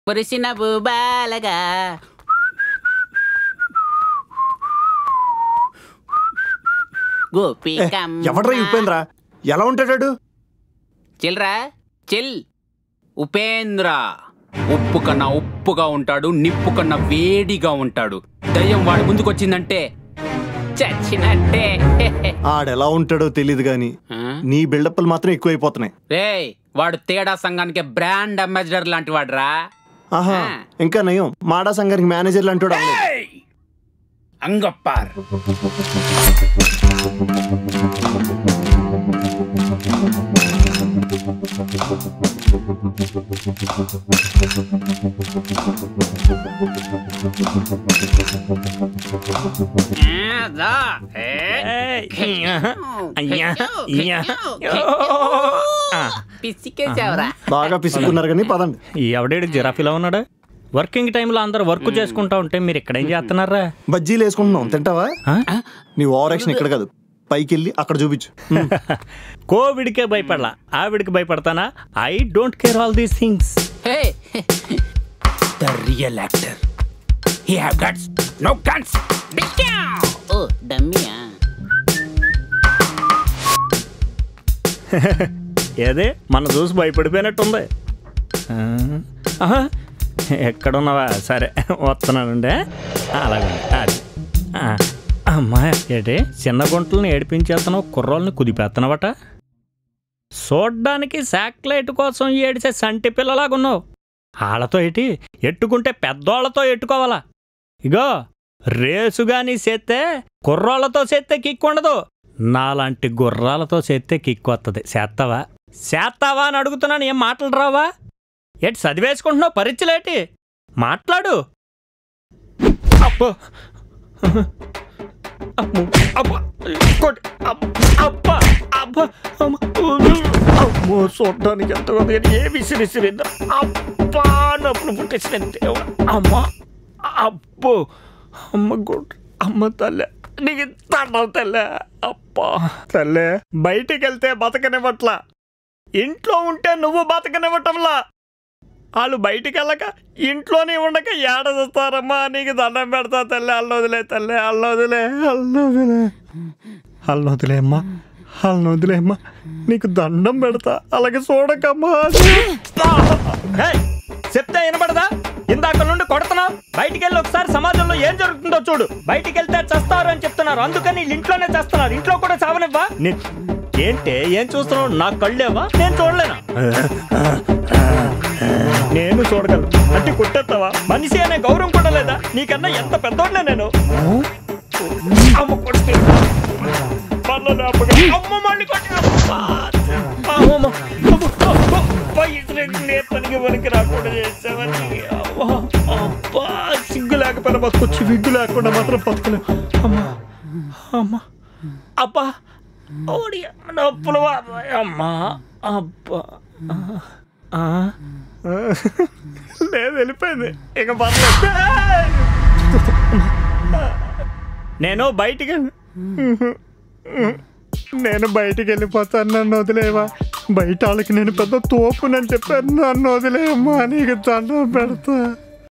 కురిసిన భూబాలగా ఏ, గోపికమ్మ ఎవడ్రా ఈ ఉపేంద్ర ఎలా ఉంటాడాడు చిల్రా చిల్ ఉపేంద్ర ఉప్పు కన్నా ఉప్పుగా ఉంటాడు నిప్పు కన్నా వేడిగా ఉంటాడు దయ్యం వాడి ముందుకొచ్చిందంటే చచ్చినట్టే ఆడెలా ఉంటాడో తెలియదు గాని ఆ? నీ బిల్డప్లు మాత్రం ఎక్కువైపోతున్నాయి రేయ్ వాడు తేడా సంఘానికి బ్రాండ్ అంబాసిడర్ లాంటి వాడురా ఆహా ఆ. ఇంకా నయం మాడా సంఘానికి మేనేజర్లు అంటాడు అంగప్పార్ పిసికేసావురా బాగా పిసుకున్నారు కానీ పదండి ఎవడేడు జిరాఫీలో ఉన్నాడు వర్కింగ్ టైంలో అందరు వర్క్ చేసుకుంటా ఉంటే మీరు ఇక్కడ ఏం చేస్తున్నారా బజ్జీలు వేసుకుంటున్నాం తింటావా ఆ? నీ ఓవర్ యాక్షన్ ఇక్కడ కాదు పైకి వెళ్ళి అక్కడ చూపించు ఉమ్. కోవిడ్కే భయపడలా ఆవిడికి భయపడతానా I don't care all these things Hey, the real actor. He have guts, no guns. Oh, డమ్మీయా ఏదే మన చూసి భయపడిపోయినట్టుంది ఆ, ఆహా, ఎక్కడున్నావా సరే వస్తున్నానండి అలాగే అది ఆ, అమ్మా ఏంటి చిన్న గుంటలను ఏడిపించేస్తున్నావు కుర్రోల్ని కుదిపేస్తున్నావట చూడ్డానికి శాటిలైట్ కోసం ఏడిచే సంటి పిల్లలాగున్నావు వాళ్ళతో ఏంటి ఎట్టుకుంటే పెద్దోళ్లతో ఎట్టుకోవాలా ఇగో రేసు గాని చేస్తే కుర్రోళ్లతో చేస్తే కిక్ ఉండదు నాలాంటి గుర్రాలతో చేస్తే కిక్ వస్తుంది చేస్తావా చేస్తావా అని అడుగుతున్నాను ఏం మాటలు రావా ఏంటి చదివేసుకుంటున్నావు పరీక్షలేటి మాట్లాడు అబ్బో అమ్మో, అబ్బా, కొట్- అబ్బ, అబ్బా, అబ్బా, అమ్మ, అమ్మో చూడడానికి ఎంత ఉంది కానీ ఏ విసిరిసిరిందా అబ్బా నప్పుడు పుట్టేసిన దేవుడు అమ్మా అబ్బో అమ్మ గుడ్ అమ్మ తల్లె నీకు తండం తల్లె అబ్బా తల్లె బయటికి వెళ్తే బతకనివ్వట్లా ఇంట్లో ఉంటే నువ్వు బతకనివ్వటంలా వాళ్ళు బయటికి వెళ్ళక ఇంట్లోనే ఉండక ఏడ చూస్తారమ్మా నీకు దండం పెడతా తల్లి అల్లొదిలే తల్లి అల్లొదిలే అల్లొదిలే అల్లొదిలే అమ్మా అల్లొదిలే అమ్మా నీకు దండం పెడతా అలాగే చూడకమ్మా హేయ్, చెప్తే వినపడదా ఇందాక నుండి కొడుతున్నావు బయటికి వెళ్ళి ఒకసారి సమాజంలో ఏం జరుగుతుందో చూడు బయటికి వెళ్తే చస్తారు అని చెప్తున్నారు అందుకని వీళ్ళు ఇంట్లోనే చేస్తున్నారు ఇంట్లో కూడా చావనివ్వా నీ- ఏంటే ఏం చూస్తున్నావు నాకు కళ్ళేవా నేను చూడలేనా నేను చూడగలను అంటే కొట్టేస్తావా మనిషి అనే గౌరవం కూడా లేదా నీకన్నా ఎంత పెద్దోడ్లే నేను అమ్మ కొడితే పనులు ఆపగా. అమ్మ మళ్ళీ కొట్టిన. అబ్బా. అమ్మమ్మ. అబ్బో, అబ్బో. పైసలకి నేతనికి వరకు రాకుండా చేసావని అబ్బా. అబ్బా. సిగ్గు లేకపోయినా బతకొచ్చి విగ్గు లేకుండా మాత్రం బతకలేవు అమ్మా అమ్మా అబ్బా ఓడి నొప్పులు బాబాయ్. అమ్మా అబ్బా ఆ. లేదు వెళ్ళిపోయింది ఇక పర్లేదు నేను బయటికి వెళ్ళి- నేను బయటికి వెళ్ళిపోతాను నన్ను వదిలేవా బయట వాళ్ళకి నేను పెద్ద తోపునని చెప్పాను నన్ను వదిలేయమ్మా నీకు దండం పెడతా